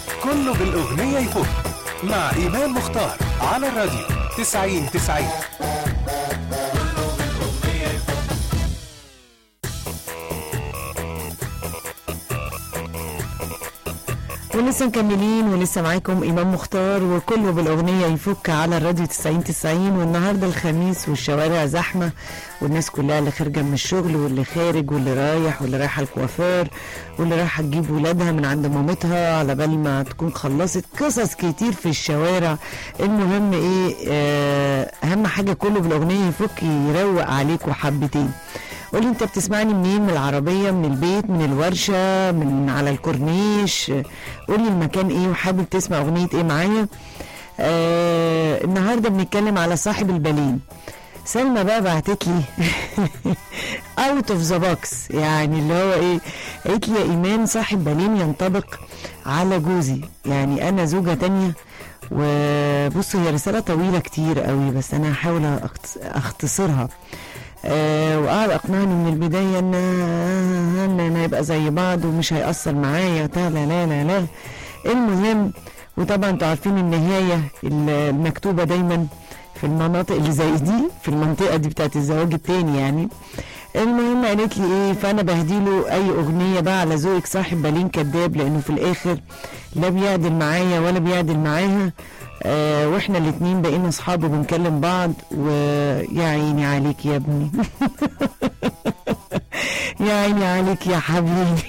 كله بالأغنية يفوت مع إيمان مختار على الراديو 90 90 ولسه مكملين ولسه معاكم امام مختار وكله بالاغنيه يفك على الراديو 90 90 والنهارده الخميس والشوارع زحمه والناس كلها اللي خارجه من الشغل واللي خارج واللي رايح واللي رايحه الكوافير واللي رايحه تجيب ولادها من عند مامتها على بال ما تكون خلصت قصص كتير في الشوارع المهم ايه آه اهم حاجه كله بالاغنيه يفك يروق عليكم حبتين قولي انت بتسمعني منين من العربية من البيت من الورشة من على الكورنيش قولي المكان ايه وحابب تسمع اغنية ايه معايا آه النهاردة بنتكلم على صاحب البالين سلمى بقى بعتت لي اوت اوف ذا بوكس يعني اللي هو ايه قالت لي يا ايمان صاحب بالين ينطبق على جوزي يعني انا زوجة تانية وبصوا هي رسالة طويلة كتير قوي بس انا هحاول أختص- اختصرها آه وقعد اقنعني من البدايه ان ان انا هيبقى زي بعض ومش هيأثر معايا تا لا لا لا لا المهم وطبعا انتوا عارفين النهايه المكتوبه دايما في المناطق اللي زي دي في المنطقه دي بتاعت الزواج التاني يعني المهم قالت لي ايه فانا بهديله اي اغنيه بقى على ذوقك صاحب بالين كداب لانه في الاخر لا بيعدل معايا ولا بيعدل معاها آه واحنا الاتنين بقينا اصحاب وبنكلم بعض ويا عيني عليك يا ابني يا عيني عليك يا حبيبي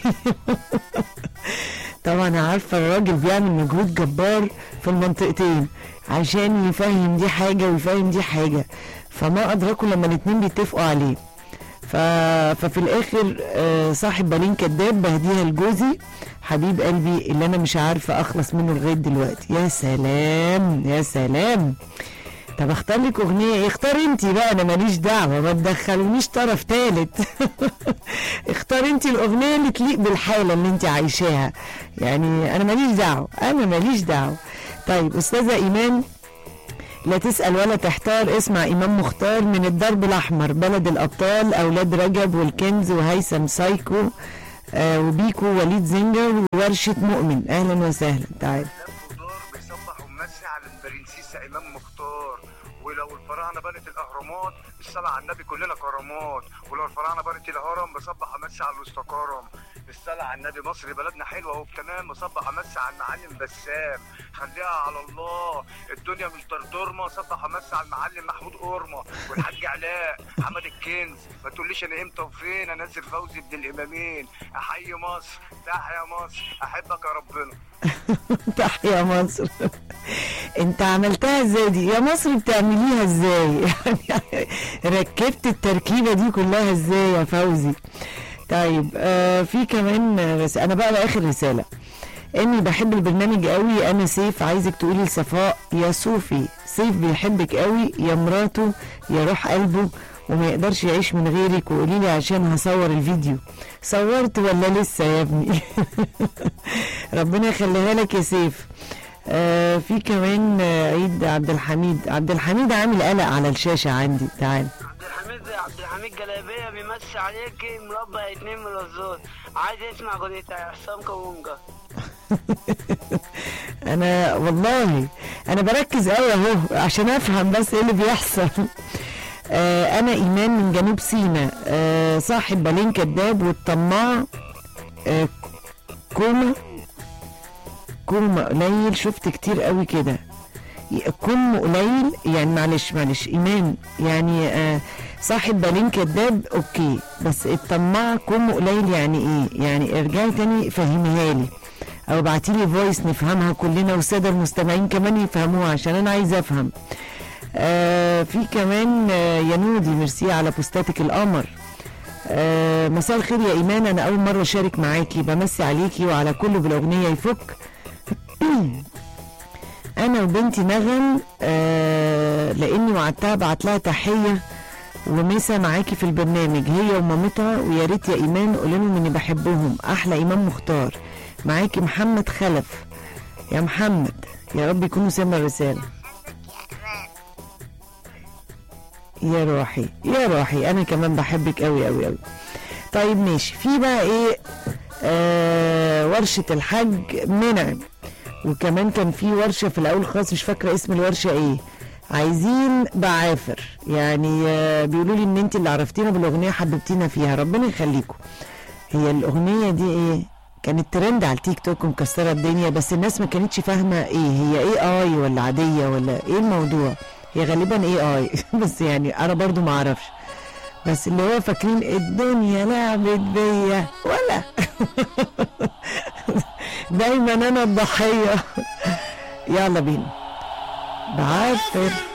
طبعا عارفه الراجل بيعمل مجهود جبار في المنطقتين عشان يفهم دي حاجه ويفهم دي حاجه فما ادركوا لما الاتنين بيتفقوا عليه ف... ففي الاخر آه، صاحب بالين كداب بهديها لجوزي حبيب قلبي اللي انا مش عارفه اخلص منه لغايه دلوقتي يا سلام يا سلام طب اختار لك اغنيه ايه اختار انت بقى انا ماليش دعوه ما تدخلونيش طرف ثالث اختار انت الاغنيه اللي تليق بالحاله اللي انت عايشاها يعني انا ماليش دعوه انا ماليش دعوه طيب استاذه ايمان لا تسأل ولا تحتار اسمع إمام مختار من الدرب الأحمر بلد الأبطال أولاد رجب والكنز وهيثم سايكو آه وبيكو وليد زنجر وورشة مؤمن أهلا وسهلا تعال الخضار بيصبح ومسي على البرنسيسة إمام مختار ولو الفراعنة بنت الأهرامات الصلاة على النبي كلنا كرامات ولو الفراعنة بنت الهرم بصبح أمسي على الاستقارم الصلاة على النبي مصر بلدنا حلوة وبتمام بصبح أمسي على المعلم بسام خليها على الله الدنيا مش دردرمة صبح أمسي على المعلم محمود قرمة والحاج علاء حمد الكنز ما تقوليش أنا إمتى وفين أنزل فوزي ابن الإمامين أحيي مصر تحيا مصر أحبك يا ربنا تحيا مصر انت عملتها ازاي دي يا مصر بتعمليها ازاي يعني ركبت التركيبة دي كلها ازاي يا فوزي طيب آه في كمان رس... انا بقى لاخر رسالة اني بحب البرنامج قوي انا سيف عايزك تقولي لصفاء يا صوفي سيف بيحبك قوي يا مراته يا روح قلبه وما يقدرش يعيش من غيرك وقولي لي عشان هصور الفيديو صورت ولا لسه يا ابني ربنا يخليها لك يا سيف آه في كمان آه، عيد عبد الحميد عبد الحميد عامل قلق على الشاشة عندي تعال عبد الحميد عبد الحميد جلابيه بيمسي عليكي مربع اتنين مرزات عايز يسمع اغنيه حسام كونجا انا والله انا بركز قوي اهو عشان افهم بس ايه اللي بيحصل آه انا ايمان من جنوب سيناء آه صاحب بالين كداب والطماع آه كوما كوما قليل شفت كتير قوي كده كم قليل يعني معلش معلش ايمان يعني آه صاحب بالين كداب اوكي بس الطماع كم قليل يعني ايه يعني ارجعي تاني فهميها لي او ابعتي لي فويس نفهمها كلنا والساده المستمعين كمان يفهموها عشان انا عايزه افهم آه في كمان آه ينودي ميرسي على بوستاتك القمر آه مساء الخير يا ايمان انا اول مره اشارك معاكي بمسي عليكي وعلى كله بالاغنيه يفك انا وبنتي نغم آه لاني وعدتها ابعت لها تحيه ومسا معاكي في البرنامج هي ومامتها ويا ريت يا ايمان قولي لهم اني بحبهم احلى ايمان مختار معاكي محمد خلف يا محمد يا رب يكونوا سمع الرساله يا روحي يا روحي انا كمان بحبك قوي قوي قوي طيب ماشي في بقى ايه آه ورشة الحاج منعم وكمان كان في ورشه في الاول خالص مش فاكره اسم الورشه ايه عايزين بعافر يعني آه، بيقولوا لي ان انت اللي عرفتينا بالاغنيه حببتينا فيها ربنا يخليكم هي الاغنيه دي ايه كانت ترند على التيك توك ومكسره الدنيا بس الناس ما كانتش فاهمه ايه هي ايه اي ولا عاديه ولا ايه الموضوع هي غالبا ايه اي بس يعني انا برضو ما اعرفش بس اللي هو فاكرين الدنيا لعبت بيا ولا دايما انا الضحيه يلا بينا بعافر